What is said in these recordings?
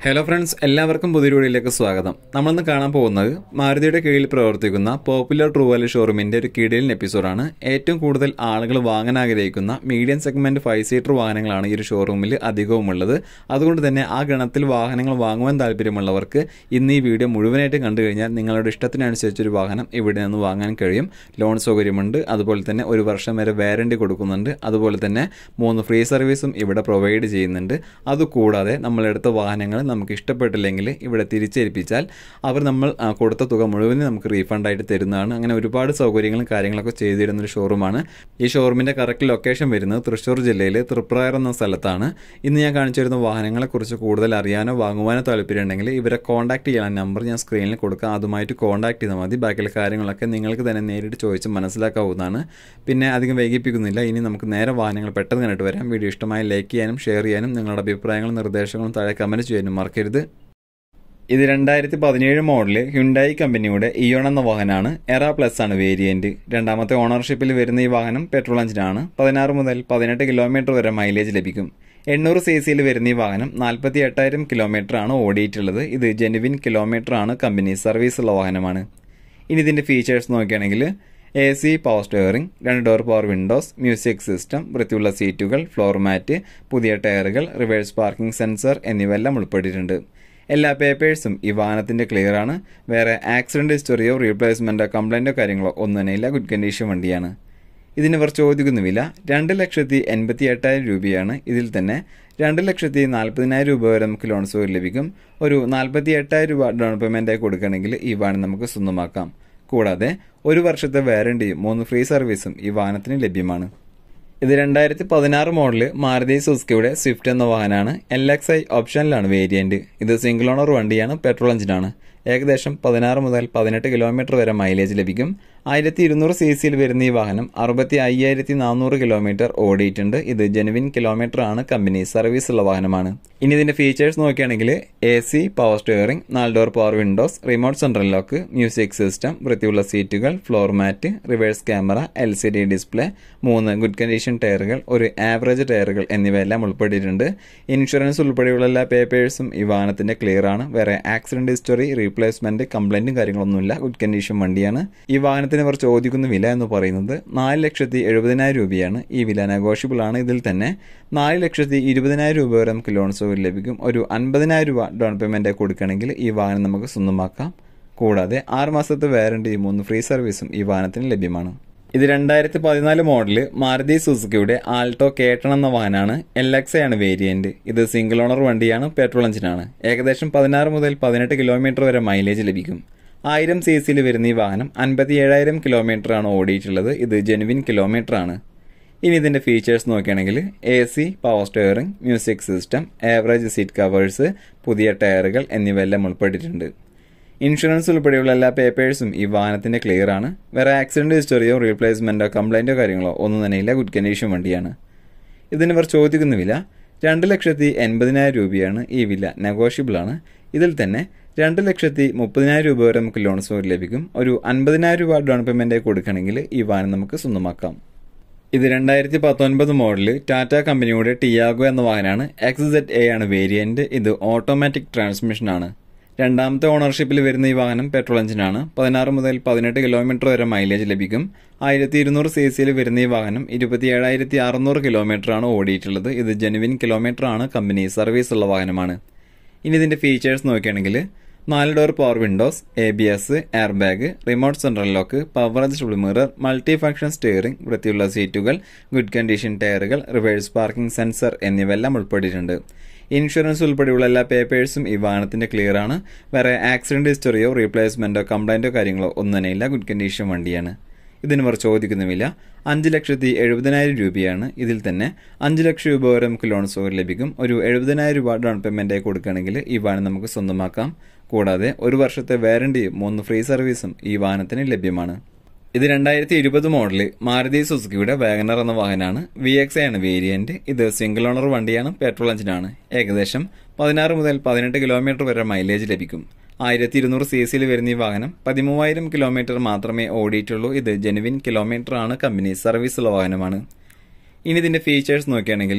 hello friends എല്ലാവർക്കും പുതിയൊരു വീഡിയോയിലേക്ക് സ്വാഗതം നമ്മളിന്ന് കാണാൻ പോകുന്നത് മാരുതിയുടെ കീഴിൽ പ്രവർത്തിക്കുന്ന പോപ്പുലർ ട്രൂ വാല്യൂ ഷോറൂമിന്റെ ഒരു കിടിലൻ എപ്പിസോഡാണ് ഏറ്റവും കൂടുതൽ ആളുകൾ വാങ്ങാൻ ആഗ്രഹിക്കുന്ന മീഡിയം സെഗ്മെന്റ് ഫൈവ് സീറ്റർ വാഹനങ്ങളാണ് ഈ ഒരു ഷോറൂമിൽ അധികവും ഉള്ളത് അതുകൊണ്ട് തന്നെ ആ ഗണത്തിൽ വാഹനങ്ങൾ വാങ്ങുവാൻ താല്പര്യമുള്ളവർക്ക് ഇന്ന് ഈ വീഡിയോ മുഴുവനായിട്ട് കണ്ടു കഴിഞ്ഞാൽ നിങ്ങളുടെ ഇഷ്ടത്തിനനുസരിച്ചൊരു വാഹനം ഇവിടെ നിന്ന് വാങ്ങാൻ കഴിയും ലോൺ സൗകര്യമുണ്ട് അതുപോലെ തന്നെ ഒരു വർഷം വരെ വാറണ്ടി കൊടുക്കുന്നുണ്ട് അതുപോലെ തന്നെ മൂന്ന് ഫ്രീ സർവീസും ഇവിടെ പ്രൊവൈഡ് ചെയ്യുന്നുണ്ട് അതുകൂടാതെ നമ്മളെടുത്ത വാഹനങ്ങൾ നമുക്ക് ഇഷ്ടപ്പെട്ടില്ലെങ്കിൽ ഇവിടെ തിരിച്ചേൽപ്പിച്ചാൽ അവർ നമ്മൾ ആ, കൊടുത്ത തുക മുഴുവനും നമുക്ക് റീഫണ്ടായിട്ട് തരുന്നതാണ് അങ്ങനെ ഒരുപാട് സൗകര്യങ്ങളും കാര്യങ്ങളൊക്കെ ചെയ്തു തരുന്ന ഒരു ഷോറൂമാണ് ഈ ഷോറൂമിൻ്റെ കറക്റ്റ് ലൊക്കേഷൻ വരുന്നത് തൃശ്ശൂർ ജില്ലയിൽ തൃപ്രായർ എന്ന സ്ഥലത്താണ് ഇന്ന് ഞാൻ കാണിച്ചു തരുന്ന വാഹനങ്ങളെക്കുറിച്ച് കൂടുതൽ അറിയാനോ വാങ്ങുവാനോ താല്പര്യമുണ്ടെങ്കിൽ ഇവരെ കോൺടാക്ട് ചെയ്യാൻ നമ്പർ ഞാൻ സ്ക്രീനിൽ കൊടുക്കാം അതുമായിട്ട് കോൺടാക്ട് ചെയ്താൽ മതി ബാക്കിയുള്ള കാര്യങ്ങളൊക്കെ നിങ്ങൾക്ക് തന്നെ നേരിട്ട് ചോദിച്ച് മനസ്സിലാക്കാവുന്നതാണ് പിന്നെ അധികം വൈകിപ്പിക്കുന്നില്ല ഇനി നമുക്ക് നേരെ വാഹനങ്ങൾ പെട്ടെന്ന് കണ്ടിട്ട് വരാം വീഡിയോ ഇഷ്ടമായി ലൈക്ക് ചെയ്യാനും ഷെയർ ചെയ്യാനും നിങ്ങളുടെ അഭിപ്രായങ്ങളും നിർദ്ദേശങ്ങളും താഴെ കമൻറ്റ് ചെയ്യാനും മറക്കരുത് ഇത് രണ്ടായിരത്തി പതിനേഴ് മോഡല് ഹ്യുണ്ടായി കമ്പനിയുടെ ഇയോൺ എന്ന വാഹനമാണ് എറ പ്ലസ് ആണ് വേരിയന്റ് രണ്ടാമത്തെ ഓണർഷിപ്പിൽ വരുന്ന ഈ വാഹനം പെട്രോൾ എഞ്ചിനാണ് പതിനാറ് മുതൽ പതിനെട്ട് കിലോമീറ്റർ വരെ മൈലേജ് ലഭിക്കും എണ്ണൂറ് സി സിയിൽ വരുന്ന ഈ വാഹനം നാൽപ്പത്തി എട്ടായിരം കിലോമീറ്റർ ആണ് ഓടിയിട്ടുള്ളത് ഇത് ജെനുവിൻ കിലോമീറ്റർ ആണ് കമ്പനി സർവീസ് ഉള്ള വാഹനമാണ് ഇനി ഇതിന്റെ ഫീച്ചേഴ്സ് നോക്കുകയാണെങ്കിൽ എ സി പവർ സ്റ്റിയറിംഗ് രണ്ട് door power windows music system വൃത്തിയുള്ള സീറ്റുകൾ ഫ്ലോർ മാറ്റ് പുതിയ ടയറുകൾ റിവേഴ്സ് പാർക്കിംഗ് സെൻസർ എന്നിവയെല്ലാം ഉൾപ്പെട്ടിട്ടുണ്ട് എല്ലാ പേപ്പേഴ്സും ഈ വാഹനത്തിന്റെ ക്ലിയർ ആണ് വേറെ ആക്സിഡന്റ് ഹിസ്റ്ററിയോ റീപ്ലേസ്മെന്റോ കംപ്ലൈന്റോ കാര്യങ്ങളോ ഒന്നും തന്നെ ഇല്ല ഗുഡ് കണ്ടീഷൻ വണ്ടിയാണ് ഇതിന് ഇവർ ചോദിക്കുന്ന വില രണ്ട് ലക്ഷത്തി എൺപത്തി എട്ടായിരം രൂപയാണ് ഇതിൽ തന്നെ രണ്ട് ലക്ഷത്തി നാൽപ്പതിനായിരം രൂപ വരെ നമുക്ക് ലോൺ സൗകര്യം ലഭിക്കും ഒരു നാൽപ്പത്തി എട്ടായിരം രൂപ ഡൗൺ പേയ്മെന്റായി കൊടുക്കുകയാണെങ്കിൽ ഈ വാഹനം നമുക്ക് സ്വന്തമാക്കാം കൂടാതെ ഒരു വർഷത്തെ വാറണ്ടിയും മൂന്ന് ഫ്രീ സർവീസും ഈ വാഹനത്തിന് ലഭ്യമാണ് ഇത് രണ്ടായിരത്തി പതിനാറ് മോഡല് മാരുതി സുസുക്കിയുടെ സ്വിഫ്റ്റ് എന്ന വാഹനമാണ് എൽ എക്സ് ഐ ഓപ്ഷനിലാണ് വേരിയന്റ് ഇത് സിംഗിൾ ഓണർ വണ്ടിയാണ് പെട്രോൾ എഞ്ചിനാണ് ഏകദേശം പതിനാറ് മുതൽ പതിനെട്ട് കിലോമീറ്റർ വരെ മൈലേജ് ലഭിക്കും ആയിരത്തി ഇരുന്നൂറ് സി സിയിൽ വരുന്ന ഈ വാഹനം അറുപത്തി അയ്യായിരത്തി നാനൂറ് കിലോമീറ്റർ ഓടിയിട്ടുണ്ട് ഇത് ജെനുവിൻ കിലോമീറ്റർ ആണ് കമ്പനി സർവീസ് ഉള്ള വാഹനമാണ് ഇനി ഇതിന്റെ ഫീച്ചേഴ്സ് നോക്കുകയാണെങ്കിൽ എ സി പവർ സ്റ്റിയറിംഗ് നാല് door power windows remote central lock music system വൃത്തിയുള്ള സീറ്റുകൾ floor mat reverse camera L C D display മൂന്ന് ഗുഡ് കണ്ടീഷൻ ടയറുകൾ ഒരു ആവറേജ് ടയറുകൾ എന്നിവയെല്ലാം ഉൾപ്പെട്ടിട്ടുണ്ട് ഇൻഷുറൻസ് ഉൾപ്പെടെയുള്ള എല്ലാ പേപ്പേഴ്സും ഈ വാഹനത്തിന്റെ ക്ലിയർ ആണ് വേറെ ആക്സിഡന്റ് ഹിസ്റ്ററി റീപ്ലേസ്മെന്റ് കംപ്ലൈന്റും കാര്യങ്ങളൊന്നുമില്ല ഗുഡ് കണ്ടീഷൻ വണ്ടിയാണ് ഈ വാഹനത്തിന് ഇവർ ചോദിക്കുന്ന വില എന്ന് പറയുന്നത് നാല് ലക്ഷത്തി എഴുപതിനായിരം രൂപയാണ് ഈ വില നെഗോഷ്യബിൾ ആണ് ഇതിൽ തന്നെ നാല് ലക്ഷത്തി ഇരുപതിനായിരം രൂപ വരെ നമുക്ക് ലോൺ സൗകര്യം ലഭിക്കും ഒരു അൻപതിനായിരം രൂപ ഡൗൺ പേയ്മെന്റ് കൊടുക്കുകയാണെങ്കിൽ ഈ വാഹനം നമുക്ക് സ്വന്തമാക്കാം കൂടാതെ ആറ് മാസത്തെ വാറണ്ടിയും മൂന്ന് ഫ്രീ സർവീസും ഈ വാഹനത്തിന് ലഭ്യമാണ് ഇത് രണ്ടായിരത്തി പതിനാല് മോഡല് മാരുതി സുസുക്കിയുടെ ആൾട്ടോ കേട്ടൺ എന്ന വാഹനമാണ് എൽ എക്സ് ആണ് വേരിയന്റ് ഇത് സിംഗിൾ ഓണർ വണ്ടിയാണ് പെട്രോൾ എഞ്ചിനാണ് ഏകദേശം പതിനാറ് മുതൽ പതിനെട്ട് കിലോമീറ്റർ വരെ മൈലേജ് ലഭിക്കും ആയിരം സി സിയിൽ വരുന്ന ഈ വാഹനം അൻപത്തി ഏഴായിരം കിലോമീറ്റർ ആണ് ഓടിയിട്ടുള്ളത് ഇത് ജെനുവിൻ കിലോമീറ്റർ ആണ് ഇനി ഇതിന്റെ ഫീച്ചേഴ്സ് നോക്കുകയാണെങ്കിൽ A C power steering music system average seat covers പുതിയ ടയറുകൾ എന്നിവയെല്ലാം ഉൾപ്പെട്ടിട്ടുണ്ട് ഇൻഷുറൻസ് ഉൾപ്പെടെയുള്ള എല്ലാ പേപ്പേഴ്സും ഈ വാഹനത്തിന്റെ ക്ലിയർ ആണ് വേറെ ആക്സിഡന്റ് ഹിസ്റ്ററിയോ റീപ്ലേസ്മെന്റോ കംപ്ലൈന്റോ കാര്യങ്ങളോ ഒന്നും തന്നെ ഇല്ല ഗുഡ് കണ്ടീഷൻ വണ്ടിയാണ് ഇതിന് ഇവർ ചോദിക്കുന്ന വില രണ്ട് ലക്ഷത്തി എൺപതിനായിരം രൂപയാണ് ഈ വില നെഗോഷ്യബിൾ ആണ് ഇതിൽ തന്നെ രണ്ട് ലക്ഷത്തി മുപ്പതിനായിരം രൂപ വരെ നമുക്ക് ലോൺ സൗകര്യം ലഭിക്കും ഒരു അൻപതിനായിരം രൂപ ഡൗൺ പേയ്മെന്റ് കൊടുക്കുകയാണെങ്കിൽ ഈ വാഹനം നമുക്ക് സ്വന്തമാക്കാം ഇത് രണ്ടായിരത്തി പത്തൊൻപത് മോഡല് ടാറ്റ കമ്പനിയുടെ ടിയാഗോ എന്ന വാഹനമാണ് എക്സ് സെഡ് എ ആണ് വേരിയന്റ് ഇത് ഓട്ടോമാറ്റിക് ട്രാൻസ്മിഷൻ ആണ് രണ്ടാമത്തെ ഓണർഷിപ്പിൽ വരുന്ന ഈ വാഹനം പെട്രോൾ എഞ്ചിനാണ് പതിനാറ് മുതൽ പതിനെട്ട് കിലോമീറ്റർ വരെ മൈലേജ് ലഭിക്കും ആയിരത്തി ഇരുന്നൂറ് സി സിയിൽ വരുന്ന ഈ വാഹനം ഇരുപത്തി ഏഴായിരത്തി അറുന്നൂറ് കിലോമീറ്റർ ആണ് ഓടിയിട്ടുള്ളത് ഇത് ജെനുവിൻ കിലോമീറ്റർ ആണ് കമ്പനി സർവീസ് ഉള്ള വാഹനമാണ് ഇനി ഇതിന്റെ ഫീച്ചേഴ്സ് നോക്കുകയാണെങ്കിൽ നാല് door power windows A B S air bag remote central lock power adjustable mirror multi function steering വൃത്തിയുള്ള സീറ്റുകൾ ഗുഡ് കണ്ടീഷൻ ടയറുകൾ റിവേഴ്സ് പാർക്കിംഗ് സെൻസർ എന്നിവയെല്ലാം ഉൾപ്പെട്ടിട്ടുണ്ട് ഇൻഷുറൻസ് ഉൾപ്പെടെയുള്ള എല്ലാ പേപ്പേഴ്സും ഈ വാഹനത്തിന്റെ ക്ലിയർ ആണ് വേറെ ആക്സിഡന്റ് ഹിസ്റ്ററിയോ റീപ്ലേസ്മെന്റോ കംപ്ലൈന്റോ കാര്യങ്ങളോ ഒന്നും തന്നെ ഇല്ല ഗുഡ് കണ്ടീഷൻ വണ്ടിയാണ് ഇതിന് ഇവർ ചോദിക്കുന്ന വില അഞ്ച് ലക്ഷത്തി എഴുപതിനായിരം രൂപയാണ് ഇതിൽ തന്നെ അഞ്ച് ലക്ഷം രൂപ വരെ നമുക്ക് ലോൺ സൗകര്യം ലഭിക്കും ഒരു എഴുപതിനായിരം രൂപ ഡൗൺ പേയ്മെന്റായി കൊടുക്കുകയാണെങ്കിൽ ഈ വാഹനം നമുക്ക് സ്വന്തമാക്കാം കൂടാതെ ഒരു വർഷത്തെ വാറണ്ടിയും മൂന്ന് ഫ്രീ സർവീസും ഈ വാഹനത്തിന് ലഭ്യമാണ് ഇത് രണ്ടായിരത്തി ഇരുപത് മോഡല് മാരുതി സുസുക്കിയുടെ വാഗനർ എന്ന വാഹനമാണ് വി എക്സ് ആണ് വേരിയന്റ് ഇത് സിംഗിൾ ഓണർ വണ്ടിയാണ് പെട്രോൾ എഞ്ചിനാണ് ഏകദേശം പതിനാറ് മുതൽ പതിനെട്ട് കിലോമീറ്റർ വരെ മൈലേജ് ലഭിക്കും ആയിരത്തി ഇരുന്നൂറ് സി സിയിൽ വരുന്ന ഈ വാഹനം പതിമൂവായിരം കിലോമീറ്റർ മാത്രമേ ഓടിയിട്ടുള്ളൂ ഇത് ജെനുവിൻ കിലോമീറ്റർ ആണ് കമ്പനി സർവീസ് ഉള്ള വാഹനമാണ് ഇനി ഇതിന്റെ ഫീച്ചേഴ്സ് നോക്കുകയാണെങ്കിൽ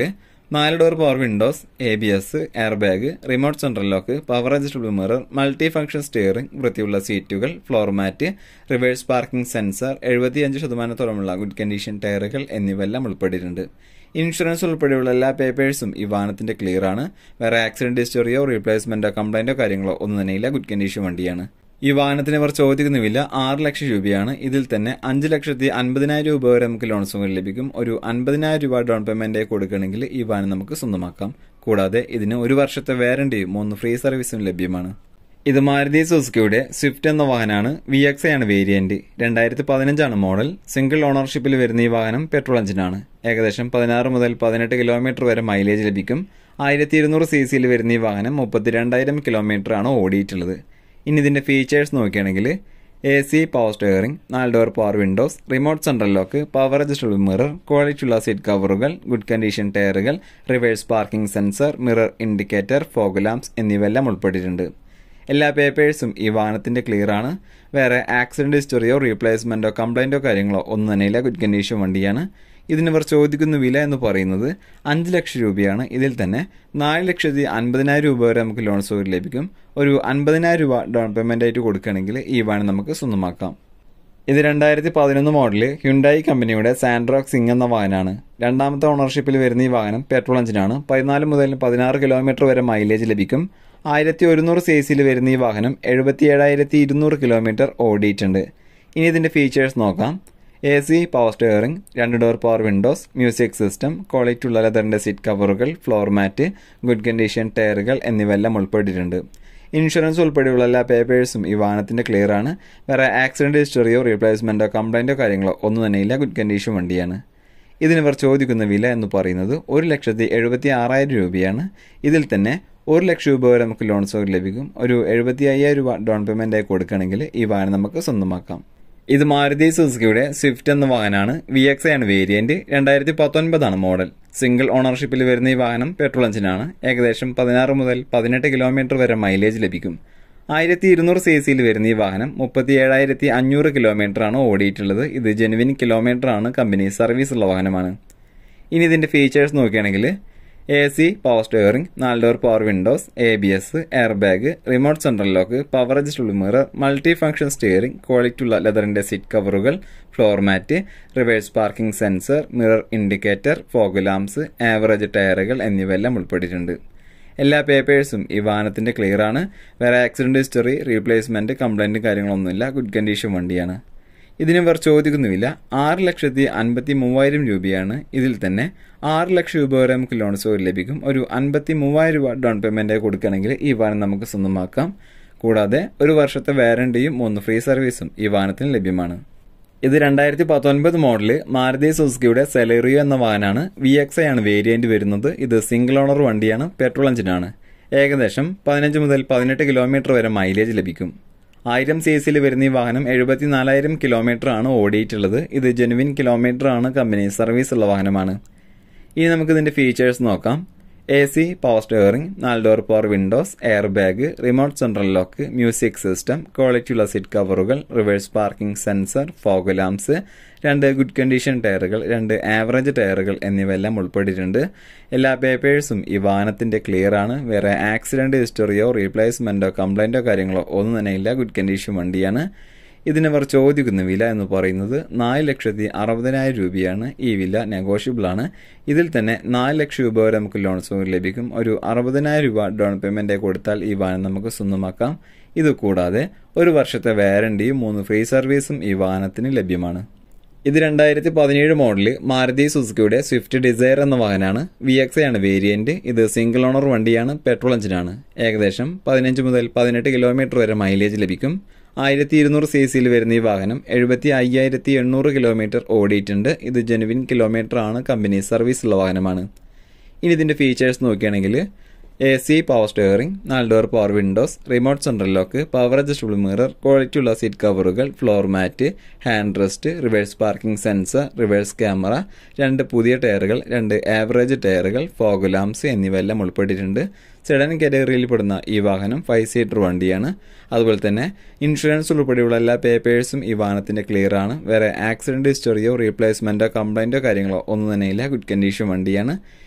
നാല് door power windows A B S air bag remote central lock power adjustable mirror multi function steering വൃത്തിയുള്ള സീറ്റുകൾ floor mat reverse parking sensor എഴുപത്തിയഞ്ച് ശതമാനത്തോളമുള്ള ഗുഡ് കണ്ടീഷൻ ടയറുകൾ എന്നിവയെല്ലാം ഉൾപ്പെട്ടിട്ടുണ്ട് ഇൻഷുറൻസ് ഉൾപ്പെടെയുള്ള എല്ലാ പേപ്പേഴ്സും ഈ വാഹനത്തിന്റെ ക്ലിയർ ആണ് വേറെ ആക്സിഡന്റ് ഹിസ്റ്ററിയോ റീപ്ലേസ്മെന്റോ കംപ്ലൈന്റോ കാര്യങ്ങളോ ഒന്നും തന്നെയില്ല ഗുഡ് കണ്ടീഷൻ വണ്ടിയാണ് ഈ വാഹനത്തിന് ഇവർ ചോദിക്കുന്ന വില ആറ് ലക്ഷം രൂപയാണ് ഇതിൽ തന്നെ അഞ്ച് ലക്ഷത്തി അൻപതിനായിരം രൂപ വരെ നമുക്ക് ലോൺ സുഖം ലഭിക്കും ഒരു അൻപതിനായിരം രൂപ ഡൗൺ പേയ്മെന്റ് കൊടുക്കണമെങ്കിൽ ഈ വാഹനം നമുക്ക് സ്വന്തമാക്കാം കൂടാതെ ഇതിന് ഒരു വർഷത്തെ വാറന്റിയും മൂന്ന് ഫ്രീ സർവീസും ലഭ്യമാണ് ഇത് മാരുതി സുസുക്കിയുടെ സ്വിഫ്റ്റ് എന്ന വാഹനമാണ് വി എക്സ് ആണ് വേരിയന്റ് രണ്ടായിരത്തി പതിനഞ്ചാണ് മോഡൽ സിംഗിൾ ഓണർഷിപ്പിൽ വരുന്ന ഈ വാഹനം പെട്രോൾ എഞ്ചിനാണ് ഏകദേശം പതിനാറ് മുതൽ പതിനെട്ട് കിലോമീറ്റർ വരെ മൈലേജ് ലഭിക്കും ആയിരത്തി ഇരുന്നൂറ് സി സിയിൽ വരുന്ന ഈ വാഹനം മുപ്പത്തിരണ്ടായിരം കിലോമീറ്റർ ആണ് ഓടിയിട്ടുള്ളത് ഇനി ഇതിന്റെ ഫീച്ചേഴ്സ് നോക്കുകയാണെങ്കിൽ എ സി പവർ സ്റ്റിയറിംഗ് നാല് door power windows remote central lock power adjustable mirror ക്വാളിറ്റിയുള്ള സീറ്റ് കവറുകൾ ഗുഡ് കണ്ടീഷൻ ടയറുകൾ reverse parking sensor mirror indicator fog lamps എന്നിവയെല്ലാം ഉൾപ്പെട്ടിട്ടുണ്ട് എല്ലാ പേപ്പേഴ്സും ഈ വാഹനത്തിന്റെ ക്ലിയർ ആണ് വേറെ ആക്സിഡന്റ് ഹിസ്റ്ററിയോ റീപ്ലേസ്മെന്റോ കംപ്ലൈന്റോ കാര്യങ്ങളോ ഒന്നും തന്നെയില്ല ഗുഡ് കണ്ടീഷൻ വണ്ടിയാണ് ഇതിന് ഇവർ ചോദിക്കുന്ന വില എന്ന് പറയുന്നത് അഞ്ച് ലക്ഷം രൂപയാണ് ഇതിൽ തന്നെ നാല് ലക്ഷത്തി അൻപതിനായിരം രൂപ വരെ നമുക്ക് ലോൺ സൗകര്യം ലഭിക്കും ഒരു അൻപതിനായിരം രൂപ ഡൗൺ പേയ്മെന്റ് ആയിട്ട് കൊടുക്കുകയാണെങ്കിൽ ഈ വാഹനം നമുക്ക് സ്വന്തമാക്കാം ഇത് രണ്ടായിരത്തി പതിനൊന്ന് മോഡല് ഹ്യുണ്ടായി കമ്പനിയുടെ സാൻഡ്രോക്ക് സിംഗ് എന്ന വാഹനമാണ് രണ്ടാമത്തെ ഓണർഷിപ്പിൽ വരുന്ന ഈ വാഹനം പെട്രോൾ എഞ്ചിനാണ് പതിനാല് മുതൽ പതിനാറ് കിലോമീറ്റർ വരെ മൈലേജ് ലഭിക്കും ആയിരത്തി ഒരുന്നൂറ് സി സിയിൽ വരുന്ന ഈ വാഹനം എഴുപത്തി ഏഴായിരത്തി ഇരുന്നൂറ് കിലോമീറ്റർ ഓടിയിട്ടുണ്ട് ഇനി ഇതിന്റെ ഫീച്ചേഴ്സ് നോക്കാം എ സി പവർ സ്റ്റിയറിംഗ് രണ്ട് door power windows music system quality ഉള്ള ലെതറിന്റെ സീറ്റ് കവറുകൾ ഫ്ലോർ മാറ്റ് ഗുഡ് കണ്ടീഷൻ ടയറുകൾ എന്നിവയെല്ലാം ഉൾപ്പെട്ടിട്ടുണ്ട് ഇൻഷുറൻസ് ഉൾപ്പെടെയുള്ള എല്ലാ പേപ്പേഴ്സും ഈ വാഹനത്തിന്റെ ക്ലിയർ ആണ് വേറെ ആക്സിഡന്റ് ഹിസ്റ്ററിയോ റീപ്ലേസ്മെന്റോ കംപ്ലൈന്റോ കാര്യങ്ങളോ ഒന്നും തന്നെയില്ല ഗുഡ് കണ്ടീഷൻ വണ്ടിയാണ് ഇതിന് ഇവർ ചോദിക്കുന്ന വില എന്ന് പറയുന്നത് ഒരു ലക്ഷത്തി എഴുപത്തി ആറായിരം രൂപയാണ് ഇതിൽ തന്നെ ഒരു ലക്ഷം രൂപ വരെ നമുക്ക് ലോൺ സൗകര്യം ലഭിക്കും ഒരു എഴുപത്തി അയ്യായിരം രൂപ ഡൗൺ പേയ്മെന്റ് ആയി കൊടുക്കുകയാണെങ്കിൽ ഈ വാഹനം നമുക്ക് സ്വന്തമാക്കാം ഇത് മാരുതി സുസുക്കിയുടെ സ്വിഫ്റ്റ് എന്ന വാഹനമാണ് വി എക്സ് ആണ് വേരിയന്റ് രണ്ടായിരത്തി പത്തൊൻപതാണ് മോഡൽ സിംഗിൾ ഓണർഷിപ്പിൽ വരുന്ന ഈ വാഹനം പെട്രോൾ എഞ്ചിനാണ് ഏകദേശം പതിനാറ് മുതൽ പതിനെട്ട് കിലോമീറ്റർ വരെ മൈലേജ് ലഭിക്കും ആയിരത്തി ഇരുന്നൂറ് സി സിയിൽ വരുന്ന ഈ വാഹനം മുപ്പത്തി ഏഴായിരത്തി അഞ്ഞൂറ് കിലോമീറ്റർ ആണ് ഓടിയിട്ടുള്ളത് ഇത് ജെനുവിൻ കിലോമീറ്റർ ആണ് കമ്പനി സർവീസ് ഉള്ള വാഹനമാണ് ഇനി ഇതിന്റെ ഫീച്ചേഴ്സ് നോക്കുകയാണെങ്കിൽ എ സി പവർ സ്റ്റിയറിംഗ് നാല് door power windows A B S air bag remote central lock power adjustable mirror multi function steering quality ഉള്ള ലെതറിന്റെ സീറ്റ് കവറുകൾ floor mat reverse parking sensor mirror indicator fog lamps average ടയറുകൾ എന്നിവയെല്ലാം ഉൾപ്പെട്ടിട്ടുണ്ട് എല്ലാ പേപ്പേഴ്സും ഈ വാഹനത്തിന്റെ ക്ലിയർ ആണ് വേറെ ആക്സിഡന്റ് ഹിസ്റ്ററി റീപ്ലേസ്മെന്റ് കംപ്ലൈന്റ് കാര്യങ്ങളൊന്നുമില്ല ഗുഡ് കണ്ടീഷൻ വണ്ടിയാണ് ഇതിന് ഇവർ ചോദിക്കുന്നുമില്ല ആറ് ലക്ഷത്തി അൻപത്തി മൂവായിരം രൂപയാണ് ഇതിൽ തന്നെ ആറ് ലക്ഷം രൂപ വരെ നമുക്ക് ലോൺ സൗകര്യം ലഭിക്കും ഒരു അൻപത്തി മൂവായിരം രൂപ ഡൗൺ പേയ്മെന്റ് കൊടുക്കുകയാണെങ്കിൽ ഈ വാഹനം നമുക്ക് സ്വന്തമാക്കാം കൂടാതെ ഒരു വർഷത്തെ വാറണ്ടിയും മൂന്ന് ഫ്രീ സർവീസും ഈ വാഹനത്തിന് ലഭ്യമാണ് ഇത് രണ്ടായിരത്തി പത്തൊൻപത് മോഡല് മാരുതി സുസുക്കിയുടെ സെലേറിയോ എന്ന വാഹനമാണ് വി എക്സ് ആണ് വേരിയന്റ് വരുന്നത് ഇത് സിംഗിൾ ഓണർ വണ്ടിയാണ് പെട്രോൾ എഞ്ചിനാണ് ഏകദേശം പതിനഞ്ച് മുതൽ പതിനെട്ട് കിലോമീറ്റർ വരെ മൈലേജ് ലഭിക്കും ആയിരം സി സിയിൽ വരുന്ന ഈ വാഹനം എഴുപത്തിനാലായിരം കിലോമീറ്റർ ആണ് ഓടിയിട്ടുള്ളത് ഇത് ജെനുവിൻ കിലോമീറ്റർ ആണ് കമ്പനി സർവീസ് ഉള്ള വാഹനമാണ് ഇനി നമുക്ക് ഇതിന്റെ ഫീച്ചേഴ്സ് നോക്കാം എ സി പവർ സ്റ്റിയറിംഗ് നാല് door power windows air bag remote central lock music system ക്വാളിറ്റിയുള്ള സീറ്റ് കവറുകൾ reverse parking sensor fog lamps രണ്ട് ഗുഡ് കണ്ടീഷൻ ടയറുകൾ രണ്ട് ആവറേജ് ടയറുകൾ എന്നിവയെല്ലാം ഉൾപ്പെട്ടിട്ടുണ്ട് എല്ലാ പേപ്പേഴ്സും ഈ വാഹനത്തിന്റെ ക്ലിയർ ആണ് വേറെ ആക്സിഡന്റ് ഹിസ്റ്ററിയോ റീപ്ലേസ്മെന്റോ കംപ്ലൈന്റോ കാര്യങ്ങളോ ഒന്നും തന്നെ ഇല്ല ഗുഡ് കണ്ടീഷൻ വണ്ടിയാണ് ഇതിനവർ ചോദിക്കുന്ന വില എന്ന് പറയുന്നത് നാല് ലക്ഷത്തി അറുപതിനായിരം രൂപയാണ് ഈ വില നെഗോഷ്യബിൾ ആണ് ഇതിൽ തന്നെ നാല് ലക്ഷം രൂപ വരെ നമുക്ക് ലോൺ സൗകര്യം ലഭിക്കും ഒരു അറുപതിനായിരം രൂപ ഡൗൺ പേയ്മെന്റ് കൊടുത്താൽ ഈ വാഹനം നമുക്ക് സ്വന്തമാക്കാം ഇത് കൂടാതെ ഒരു വർഷത്തെ വാറണ്ടിയും മൂന്ന് ഫ്രീ സർവീസും ഈ വാഹനത്തിന് ലഭ്യമാണ് ഇത് രണ്ടായിരത്തി പതിനേഴ് മോഡല് മാരുതി സുസുക്കിയുടെ സ്വിഫ്റ്റ് ഡിസയർ എന്ന വാഹനമാണ് വി എക്സ് ആണ് വേരിയന്റ് ഇത് സിംഗിൾ ഓണർ വണ്ടിയാണ് പെട്രോൾ എഞ്ചിനാണ് ഏകദേശം പതിനഞ്ച് മുതൽ പതിനെട്ട് കിലോമീറ്റർ വരെ മൈലേജ് ലഭിക്കും ആയിരത്തി ഇരുന്നൂറ് സി സിയിൽ വരുന്ന ഈ വാഹനം എഴുപത്തി അയ്യായിരത്തി എണ്ണൂറ് കിലോമീറ്റർ ഓടിയിട്ടുണ്ട് ഇത് ജെനുവിൻ കിലോമീറ്റർ ആണ് കമ്പനി സർവീസ് ഉള്ള വാഹനമാണ് ഇനി ഇതിന്റെ ഫീച്ചേഴ്സ് നോക്കുകയാണെങ്കിൽ എ സി പവർ സ്റ്റിയറിംഗ് നാല് door power windows remote central lock power adjustable mirror quality ഉള്ള സീറ്റ് കവറുകൾ floor mat hand rest reverse parking sensor reverse camera രണ്ട് പുതിയ ടയറുകൾ രണ്ട് ആവറേജ് ടയറുകൾ ഫോഗ് ലാംപ്സ് എന്നിവയെല്ലാം ഉൾപ്പെട്ടിട്ടുണ്ട് സെഡൻ കാറ്റഗറിയിൽ പെടുന്ന ഈ വാഹനം ഫൈവ് സീറ്റർ വണ്ടിയാണ് അതുപോലെ തന്നെ ഇൻഷുറൻസ് ഉൾപ്പെടെയുള്ള എല്ലാ പേപ്പേഴ്സും ഈ വാഹനത്തിന്റെ ക്ലിയർ ആണ് വേറെ ആക്സിഡന്റ് ഹിസ്റ്ററിയോ റീപ്ലേസ്മെന്റോ കംപ്ലൈന്റോ കാര്യങ്ങളോ ഒന്നും തന്നെയില്ല ഗുഡ് കണ്ടീഷൻ വണ്ടിയാണ്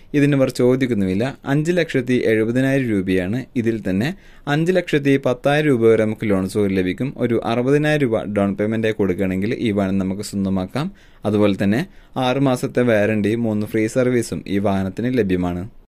ഇതിനിവർ ചോദിക്കുന്നുമില്ല അഞ്ച് ലക്ഷത്തി എഴുപതിനായിരം രൂപയാണ് ഇതിൽ തന്നെ അഞ്ച് ലക്ഷത്തി പത്തായിരം രൂപ വരെ നമുക്ക് ലോൺ സൗകര്യം ലഭിക്കും ഒരു അറുപതിനായിരം രൂപ ഡൗൺ പേയ്മെന്റ് കൊടുക്കുകയാണെങ്കിൽ ഈ വാഹനം നമുക്ക് സ്വന്തമാക്കാം അതുപോലെ തന്നെ ആറ് മാസത്തെ വാറണ്ടിയും മൂന്ന് ഫ്രീ സർവീസും ഈ വാഹനത്തിന് ലഭ്യമാണ്